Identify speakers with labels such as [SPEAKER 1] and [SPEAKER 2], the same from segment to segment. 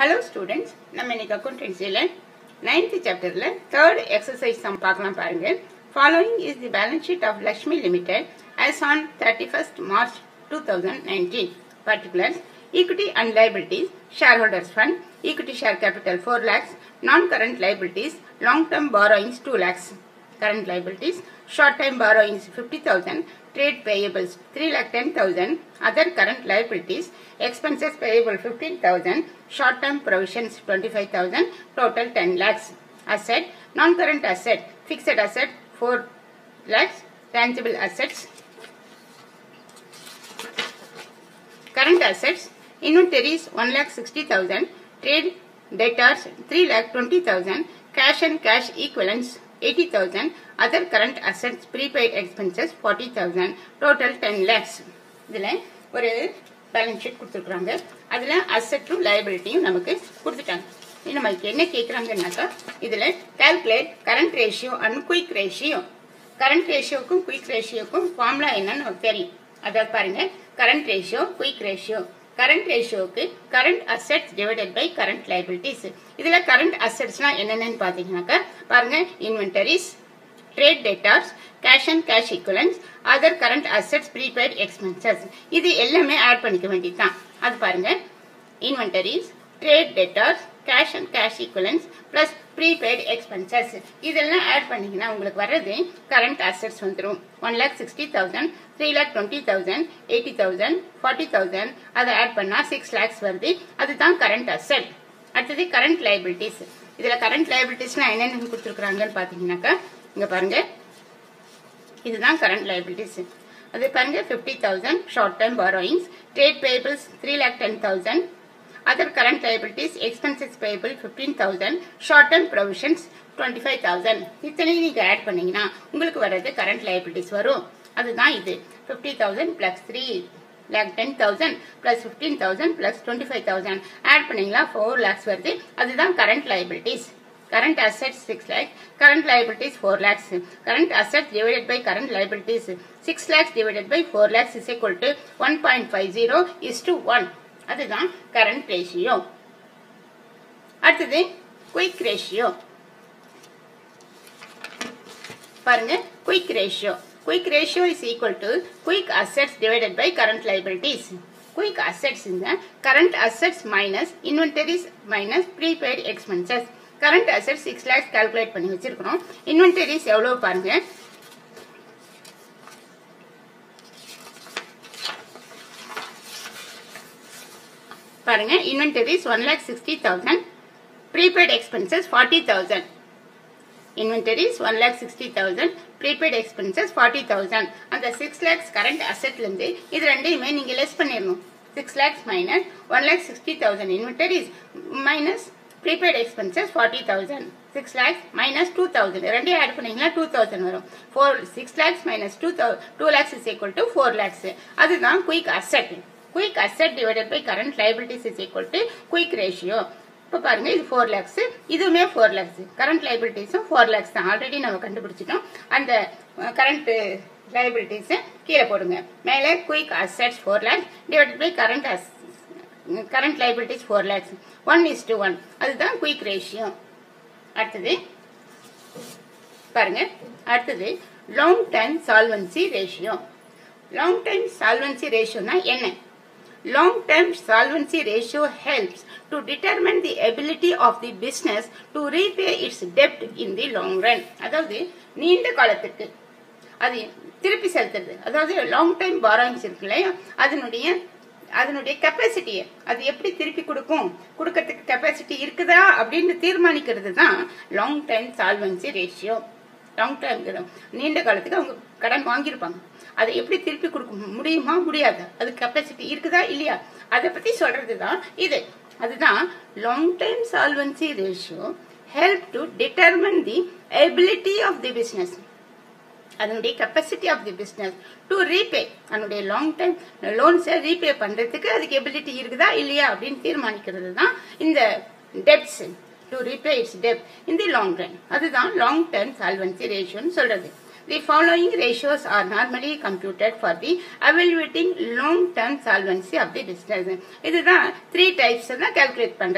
[SPEAKER 1] Hello students நம்ம இன்னைக்கு அக்கௌண்டன்சியில் நைன்த் சாப்டரில் தேர்ட் எக்ஸசைஸ் சம் பார்க்கலாம் பாருங்க following is the balance sheet of Lakshmi limited as on 31st March 2019. Particulars Equity and liabilities, shareholders fund, equity share capital 4 lakhs, non-current liabilities, long-term borrowings 2 lakhs. Current liabilities, short-term borrowings 50,000, trade payables 3 lakh 10,000, other current liabilities, expenses payable 15,000, short-term provisions 25,000, total 10 lakhs. Asset, non-current asset, fixed asset 4 lakhs, tangible assets, current assets, inventories 1 lakh 60,000, trade debtors 3 lakh 20,000, cash and cash equivalents 80,000, other current assets, prepaid expenses 40,000, total 10 lakhs. இதில் ஒரு balance sheet கொடுத்துருக்குறாங்க அதில் அசட்டும் லைபிலிட்டியும் நமக்கு கொடுத்துட்டாங்க இது நமக்கு என்ன கேட்குறாங்கன்னாக்கா இதில் calculate current ratio and quick ratio current ரேஷியோக்கும் குயிக் ரேஷியோக்கும் ஃபார்முலா என்னன்னு நமக்கு தெரியும் அதாவது பாருங்க current ratio quick ratio current ரேஷியோக்கு current assets divided by current liabilities இதுல கரண்ட் அசெட்ஸ்னா என்னென்னு பாத்தீங்கன்னாக்கா பாருங்க inventories trade debtors cash and cash equivalents other current assets prepaid expenses இது எல்லாமே ஆட் பண்ணிக்க வேண்டியதுதான் அது பாருங்க inventories trade debtors cash and cash equivalents plus prepaid expenses இதெல்லாம் ஆட் பண்ணீங்கன்னா உங்களுக்கு வர்றது கரண்ட் அசெட்ஸ் வந்துடும் one lakh sixty thousand three lakh twenty thousand eighty thousand forty thousand அதை ஆட் பண்ணால் சிக்ஸ் லேக்ஸ் வருது அதுதான் கரண்ட் அசெட் அடுத்தது கரண்ட் லைபிலிட்டிஸ் இதில் கரண்ட் லைபிலிட்டிஸ்லாம் என்னென்னு கொடுத்துருக்குறாங்கன்னு பார்த்தீங்கன்னாக்கா இங்கே பாருங்க இதுதான் கரண்ட் லைபிலிட்டிஸ் அது பாருங்க fifty thousand short term borrowings trade payables three lakh ten thousand other current liabilities expenses payable fifteen thousand short term provisions twenty five thousand இத்தனையும் நீங்கள் ஆட் பண்ணீங்கன்னா உங்களுக்கு வர்றது கரண்ட் லைபிலிட்டிஸ் வரும் அதுதான் இது fifty thousand plus three lakh ten thousand plus fifteen thousand plus twenty five thousand add பண்ணீங்களா four lakhs வருது அதுதான் current liabilities current assets 6 lakhs, current liabilities 4 lakhs. Current assets divided by current liabilities 6 lakhs divided by 4 lakhs is equal to 1.50 is to 1. அதுதான் current ratio. அடுத்தது quick ratio. பாருங்க quick ratio. Quick ratio is equal to quick assets divided by current liabilities. Quick assets in the current assets minus inventories minus prepaid expenses. Current asset six lakhs calculate பண்ணி வச்சிருக்கிறோம் inventories எவ்வளவு பாருங்க பாருங்க inventories one lakh sixty thousand prepaid expenses forty thousand inventories one lakh sixty thousand prepaid expenses forty thousand அந்த six lakhs current அசெட்லேருந்து இது ரெண்டையுமே நீங்கள் லெஸ் பண்ணிடணும் six lakhs minus one lakh sixty thousand inventories minus prepaid expenses forty thousand six lakhs minus two thousand ரெண்டையும் add பண்ணீங்கன்னா two thousand வரும் four six lakhs minus two தௌ two lakhs is equal to four lakhs அதுதான் quick asset quick asset divided by current liabilities is equal to quick ratio இப்போ பாருங்க இது four lakhs இதுவுமே four lakhs current லைபிலிட்டிஸும் ஃபோர் லேக்ஸ் தான் ஆல்ரெடி நம்ம கண்டுபிடிச்சிட்டோம் அந்த கரண்ட் லைபிலிட்டிஸ் கீழே போடுங்க மேலே quick assets four lakhs divided by current as current liabilities four lakhs one is to one அதுதான் குயிக் ரேஷியோ அடுத்தது பாருங்க அடுத்தது long time solvency ratio long time solvency ரேஷியோனா என்ன long time solvency ratio helps to determine the ability of the business to repay its டெப்ட் in the long run அதாவது நீண்ட காலத்துக்கு அது திருப்பி செலுத்துறது அதாவது லாங் டைம் பாரோயிங்ஸ் இருக்கு இல்லையா அதனுடைய அதனுடைய கெப்பாசிட்டியை அது எப்படி திருப்பி கொடுக்கும் கொடுக்கறதுக்கு கெப்பாசிட்டி இருக்குதா அப்படின்னு தீர்மானிக்கிறது தான் long time solvency ratio long time நீண்ட காலத்துக்கு அவங்க கடன் வாங்கியிருப்பாங்க அதை எப்படி திருப்பி கொடுக்க முடியுமா முடியாது அது கெப்பாசிட்டி இருக்குதா இல்லையா அதை பத்தி சொல்றது தான் இது அதுதான் long time solvency ratio help to determine the ability of the business அதனுடைய capacity of the business to repay அதனுடைய லாங் டைம் லோன்ஸை ரீபே பண்ணுறதுக்கு அதுக்கு எபிலிட்டி இருக்குதா இல்லையா அப்படின்னு தீர்மானிக்கிறது தான் இந்த debts to repay its debt in the long run அதுதான் லாங் டர்ம் சால்வன்சி ரேஷியோன்னு சொல்றது The following ratios are normally computed for the evaluating long-term solvency of the business. இதுதான் த்ரீ டைப்ஸ் தான் கால்குலேட் பண்றது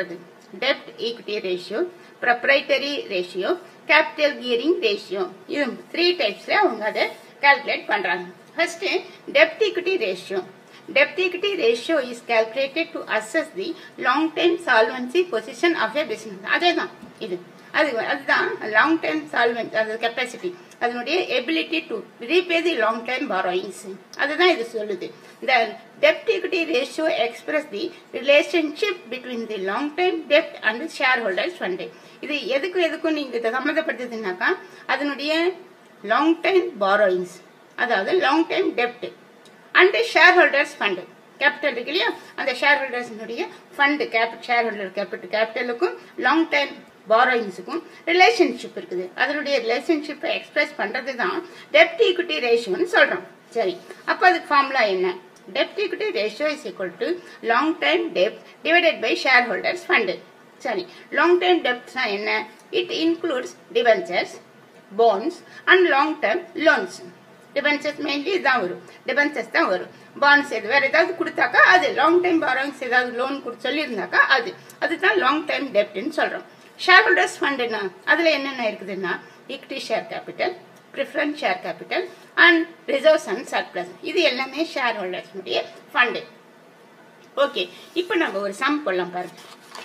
[SPEAKER 1] டெப்ட் equity ratio proprietary ratio capital gearing ratio இது three டைப்ஸில் அவங்க அதை கால்குலேட் பண்ணுறாங்க ஃபர்ஸ்ட் டெப்ட் equity ratio Debt equity ratio is calculated to assess the long term solvency position of a business. அதேதான் இது அது அதுதான் லாங் டைம் சால்வெண்ட் அது கெப்பாசிட்டி அதனுடைய ability to repay the long time borrowings அதுதான் இது சொல்லுது த டெப்ட் equity ratio express the relationship between the long time டெப்ட் அண்ட் ஷேர் ஹோல்டர்ஸ் ஃபண்டு இது எதுக்கும் எதுக்கும் நீங்க இதை சம்மந்தப்படுத்துதுனாக்கா அதனுடைய லாங் டைம் பாரோயிங்ஸ் அதாவது லாங் டைம் டெப்ட் and share holders fund capital இருக்கு இல்லையா அந்த ஷேர் ஹோல்டர்ஸ்னுடைய ஃபண்டு கேபிட் ஷேர் ஹோல்டர் கேபிட்டல் கேபிட்டலுக்கும் லாங் டைம் பாரோயிங்ஸுக்கும் ரிலேஷன்ஷிப் இருக்குது அதனுடைய ரிலேஷன்ஷிப்பை எக்ஸ்பிரஸ் பண்றது தான் டெப்ட் ஈக்விட்டி ரேஷியோன்னு சொல்றோம் சரி அப்போ அதுக்கு ஃபார்முலா என்ன டெப்ட் equity ratio is equal to long time dept divided by share holders fund சரி லாங் டைம் டெப்ட்னா என்ன it includes debentures bonds and long term loans debentures mainly இதுதான் வரும் டிபென்ச்சர்ஸ் தான் வரும் பாண்ட்ஸ் எது வேற ஏதாவது கொடுத்தாக்கா அது லாங் டைம் பாரோயிங்ஸ் ஏதாவது லோன் கொடுத்து சொல்லியிருந்தாக்கா அது அதுதான் லாங் டைம் டெப்ட்னு சொல்றோம் ஷேர் ஹோல்டர்ஸ் ஃபண்டுனா அதுல என்னென்ன இருக்குதுன்னா equity share capital preference share capital and reserves and surplus இது எல்லாமே ஷேர் ஹோல்டர்ஸ்னுடைய ஃபண்டு ஓகே இப்போ நம்ம ஒரு சம் போடலாம் பாருங்க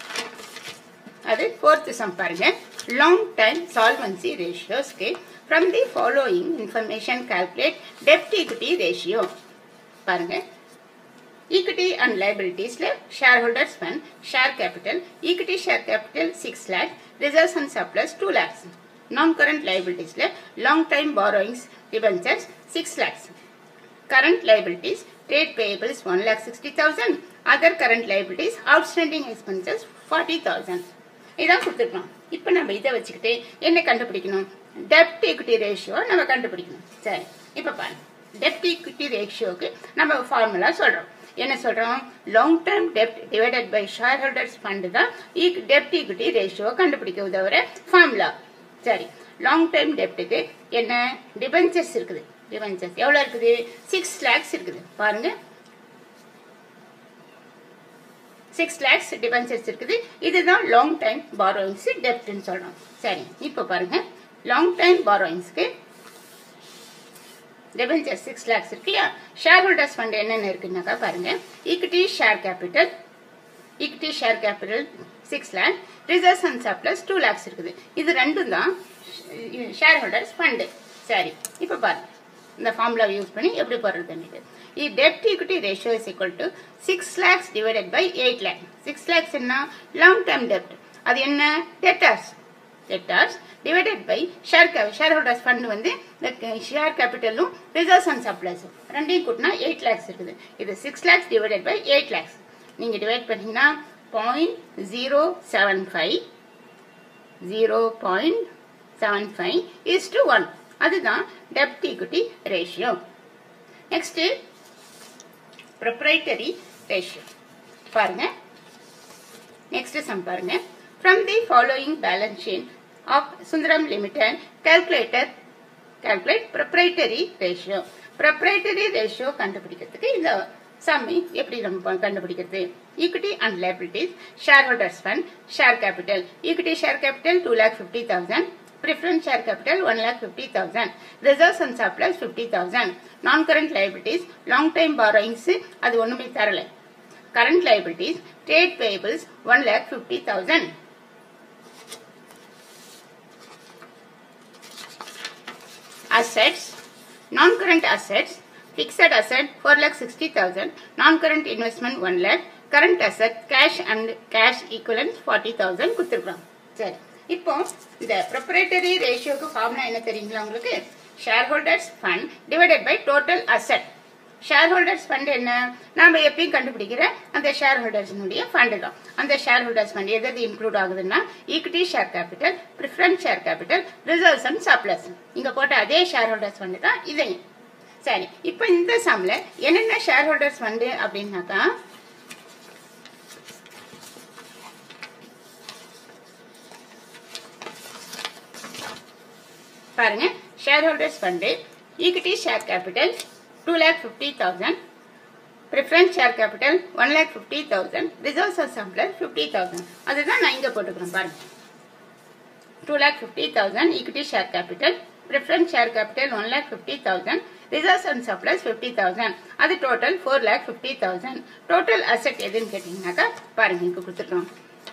[SPEAKER 1] அது ஃபோர்த் சம் பாருங்க லாங் டைம் சால்வன்சி ரேஷியோஸ்க்கு from the following information calculate டெப்ட் ஈக்விட்டி ரேஷியோ பாருங்க ஈக்விட்டி அண்ட் லைபிலிட்டிஸ்ல share holders fund share capital equity share capital six lakh reserves and surplus two lakhs non current லைபிலிட்டிஸ்ல long time borrowings debentures six lakhs current liabilities, trade payables 1 lakh 60,000, other current liabilities, outstanding expenses 40,000. இதான் கொடுத்துருக்கோம் இப்போ நம்ம இதை வச்சுக்கிட்டு என்ன கண்டுபிடிக்கணும் டெப்ட் ஈக்விட்டி ரேஷியோ நம்ம கண்டுபிடிக்கணும் சரி இப்போ பாருங்க டெப்ட் ஈக்விட்டி ரேஷியோக்கு நம்ம ஃபார்முலா சொல்றோம் என்ன சொல்றோம் லாங் டேர்ம் டெப்ட் divided by share holders fund தான் டெப்ட் ஈக்விட்டி ரேஷியோ கண்டுபிடிக்க உதவுற ஃபார்முலா சரி லாங் டைம் டெப்ட்டுக்கு என்ன டிபென்ச்சர்ஸ் இருக்குது டிபென்ச்சர்ஸ் எவ்வளோ இருக்குது சிக்ஸ் லேக்ஸ் இருக்குது பாருங்க சிக்ஸ் லேக்ஸ் டிபென்ச்சர்ஸ் இருக்குது இதுதான் லாங் டைம் பாரோயிங்ஸ் டெப்ட்னு சொல்றோம் சரி இப்போ பாருங்க லாங் டைம் பாரோயிங்ஸ்க்கு டிபென்ச்சர் சிக்ஸ் லேக்ஸ் இருக்கு இல்லையா ஷேர் ஹோல்டர்ஸ் ஃபண்ட் என்னென்ன இருக்குன்னாக்கா பாருங்க equity share capital equity share capital six lakh reserves and surplus two lakhs இருக்குது இது ரெண்டும் தான் ஷேர் ஹோல்டர்ஸ் ஃபண்டு சரி இப்போ பாருங்க இந்த ஃபார்முலா யூஸ் பண்ணி எப்படி போடுறதுன்னு இது டெப்ட் equity ratio is equal to six lakhs divided by eight lakh six lakhs என்ன லாங் டேர்ம் டெப்ட் அது என்ன debtors debtors divided by share share holders fund வந்து ஷேர் கேபிட்டலும் ரிசர்வ்ஸ் அண்ட் சப்ளைஸும் ரெண்டையும் கூட்டினா எயிட் லேக்ஸ் இருக்குது இது six lakhs divided by eight lakhs நீங்க டிவைட் பண்ணீங்கன்னா point zero seven five zero point seven five is to one அதுதான் டெப்ட் equity ratio next proprietary ratio பாருங்க நெக்ஸ்ட் சம் பாருங்க from the following balance sheet of Sundaram limited calculator calculate proprietary ratio proprietary ratio கண்டுபிடிக்கிறதுக்கு இந்த சம்மி எப்படி நம்ம கண்டுபிடிக்கிறது equity and liabilities share holders fund share capital equity share capital two lakh fifty thousand preference share capital 1 lakh 50,000 reserves and surplus 50,000 non current liabilities long time borrowings அது ஒண்ணுமே தரல current liabilities trade payables 1 lakh 50,000 assets non current assets fixed asset 4 lakh 60,000 non current investment 1 lakh current asset cash and cash equivalent 40,000 கொடுத்திருக்கிறோம் சரி இப்போ இந்த proprietary ரேஷியோக்கு formula என்ன தெரியுங்களா உங்களுக்கு share holders fund divided by total asset share holders fund என்ன நாம எப்பயும் கண்டுபிடிக்கிற அந்த ஷேர் ஹோல்டர்ஸ்னுடைய ஃபண்டு தான் அந்த ஷேர் ஹோல்டர்ஸ் ஃபண்ட் எது எது இன்க்ளூட் ஆகுதுன்னா equity share capital preference share capital reserves and surplus இங்க போட்ட அதே ஷேர் ஹோல்டர்ஸ் ஃபண்டு தான் இதையும் சரி இப்போ இந்த சம்ல என்னென்ன ஷேர் ஹோல்டர்ஸ் ஃபண்டு அப்படின்னாக்கா பாருங்க share holders fund equity share capital two lakh fifty thousand preference share capital one lakh fifty thousand reserves of surplus fifty thousand அதுதான் நான் இங்கே போட்டுக்கிறேன் பாருங்க two lakh fifty thousand equity share capital preference share capital one lakh fifty thousand reserves and surplus fifty thousand அது total four lakh fifty thousand total asset எதுன்னு கேட்டிங்கனாக்கா பாருங்க இங்கே கொடுத்துருக்கோம்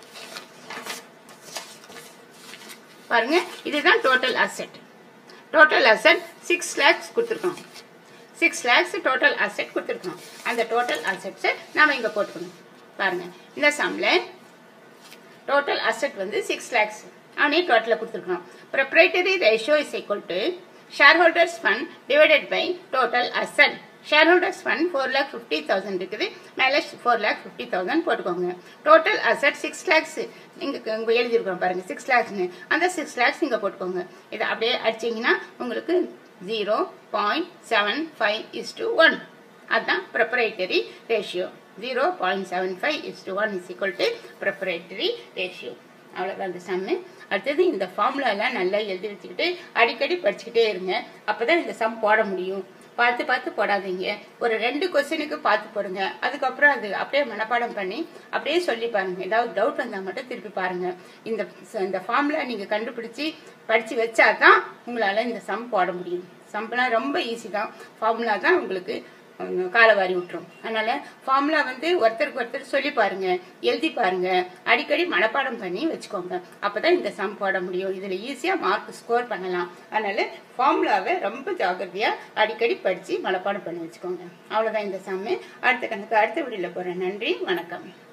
[SPEAKER 1] பாருங்க இதுதான் total asset total asset six lakhs கொடுத்துருக்கோம் சிக்ஸ் லேக்ஸ் டோட்டல் அசெட் கொடுத்துருக்கோம் அந்த டோட்டல் அசெட்ஸை நாம இங்கே போட்டுக்கணும் பாருங்க இந்த சம்ல டோட்டல் அசெட் வந்து சிக்ஸ் லேக்ஸ் அவனே டோட்டலாக கொடுத்துருக்கோம் proprietary ratio is equal to share holders fund divided by total asset share holders fund four lakh fifty thousand இருக்குது மேலே ஃபோர் லேக் ஃபிஃப்டி தௌசண்ட் போட்டுக்கோங்க டோட்டல் அசெட் சிக்ஸ் லேக்ஸ் இங்கே இங்கே எழுதியிருக்கோம் பாருங்க சிக்ஸ் லேக்ஸ்னு அந்த சிக்ஸ் லேக்ஸ் இங்கே போட்டுக்கோங்க இதை அப்படியே அடிச்சிங்கன்னா உங்களுக்கு zero point seven five is to one அதுதான் proprietary ratio zero point seven five is to one is equal to proprietary ratio அவ்வளோதான் அந்த சம்மு அடுத்தது இந்த ஃபார்முலாலாம் நல்லா எழுதி வச்சுக்கிட்டு அடிக்கடி படிச்சுக்கிட்டே இருங்க அப்பதான் இந்த சம் போட முடியும் பார்த்து பார்த்து போடாதீங்க ஒரு ரெண்டு கொஸ்டினுக்கு பார்த்து போடுங்க அதுக்கப்புறம் அது அப்படியே மனப்பாடம் பண்ணி அப்படியே சொல்லி பாருங்க ஏதாவது டவுட் வந்தால் மட்டும் திருப்பி பாருங்க இந்த இந்த ஃபார்முலா நீங்கள் கண்டுபிடிச்சி படித்து வச்சா தான் உங்களால் இந்த சம் போட முடியும் சம்லாம் ரொம்ப ஈஸி தான் ஃபார்முலா தான் உங்களுக்கு காலவாரி விட்டுரும் அதனால ஃபார்முலா வந்து ஒருத்தருக்கு ஒருத்தர் சொல்லி பாருங்க எழுதி பாருங்க அடிக்கடி மனப்பாடம் பண்ணி வச்சுக்கோங்க அப்பதான் இந்த சம் போட முடியும் இதுல ஈஸியா மார்க் ஸ்கோர் பண்ணலாம் அதனால ஃபார்முலாவை ரொம்ப ஜாகிரதையா அடிக்கடி படிச்சு மனப்பாடம் பண்ணி வச்சுக்கோங்க அவ்வளவுதான் இந்த சம்மு அடுத்த கணக்கு அடுத்த வீடியோல போறேன் நன்றி வணக்கம்